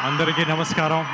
అందరికీ నమస్కారం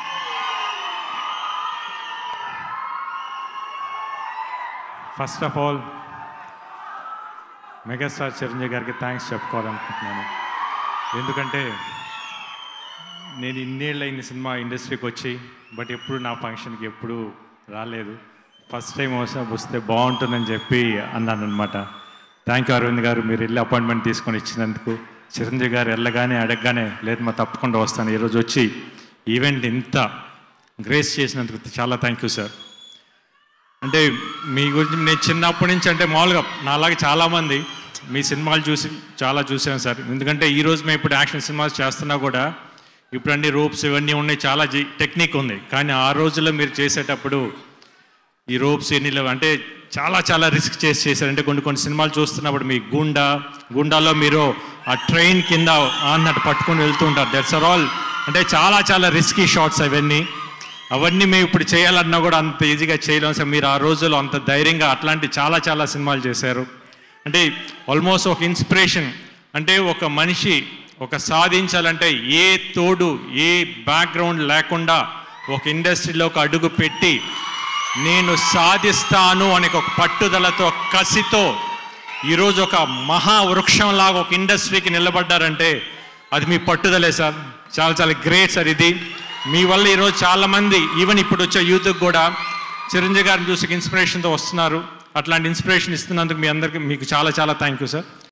first of all megastar Chiranjeevi గారికి థ్యాంక్స్ చెప్పుకోవాలనుకుంటున్నాను ఎందుకంటే నేను ఇన్నేళ్ళ ఇన్ని సినిమా ఇండస్ట్రీకి వచ్చి బట్ ఎప్పుడు నా ఫంక్షన్కి ఎప్పుడు రాలేదు ఫస్ట్ టైం వస్తే వస్తే బాగుంటుందని చెప్పి అన్నాను అనమాట థ్యాంక్ యూ అరవింద్ గారు మీరు వెళ్ళి అపాయింట్మెంట్ తీసుకొని ఇచ్చినందుకు చిరంజీవి గారు వెళ్ళగానే అడగగానే లేదు మా తప్పకుండా వస్తాను ఈరోజు వచ్చి ఈవెంట్ ఇంత గ్రేస్ చేసినందుకు చాలా థ్యాంక్ యూ సార్ అంటే మీ గురించి నేను చిన్నప్పటి నుంచి అంటే మామూలుగా నాలాగే చాలామంది మీ సినిమాలు చూసి చాలా చూసాను సార్ ఎందుకంటే ఈ రోజు మేము ఇప్పుడు యాక్షన్ సినిమాస్ చేస్తున్నా కూడా ఇప్పుడు అన్ని రూప్స్ ఇవన్నీ ఉన్నాయి చాలా జి- టెక్నిక్ ఉంది కానీ ఆ రోజుల్లో మీరు చేసేటప్పుడు ఈ రోప్స్ ఎన్ని లేవు అంటే చాలా చాలా రిస్క్ చేసి చేశారు అంటే కొన్ని కొన్ని సినిమాలు చూస్తున్నప్పుడు మీ గుండా గుండాలో మీరు ఆ ట్రైన్ కింద అన్నట్టు పట్టుకొని వెళ్తూ ఉంటారు దట్స్ ఆర్ ఆల్ అంటే చాలా చాలా రిస్కీ షాట్స్ అవన్నీ అవన్నీ మేము ఇప్పుడు చేయాలన్నా కూడా అంత ఈజీగా చేయలేం సార్ మీరు ఆ రోజుల్లో అంత ధైర్యంగా అట్లాంటి చాలా చాలా సినిమాలు చేశారు అంటే ఆల్మోస్ట్ ఒక ఇన్స్పిరేషన్ అంటే ఒక మనిషి ఒక సాధించాలంటే ఏ తోడు ఏ బ్యాక్గ్రౌండ్ లేకుండా ఒక ఇండస్ట్రీలో ఒక అడుగు పెట్టి నేను సాధిస్తాను అనే ఒక పట్టుదలతో కసితో ఈరోజు ఒక మహా వృక్షంలాగా ఒక ఇండస్ట్రీకి నిలబడ్డారంటే అది మీ పట్టుదలే సార్ చాలా చాలా గ్రేట్ సార్ ఇది మీ వల్ల ఈరోజు చాలా మంది ఈవెన్ ఇప్పుడు వచ్చే యూత్కి కూడా చిరంజీవి గారిని చూసి ఇన్స్పిరేషన్తో వస్తున్నారు అట్లాంటి ఇన్స్పిరేషన్ ఇస్తున్నందుకు మీ అందరికీ మీకు చాలా చాలా థ్యాంక్ యూ సార్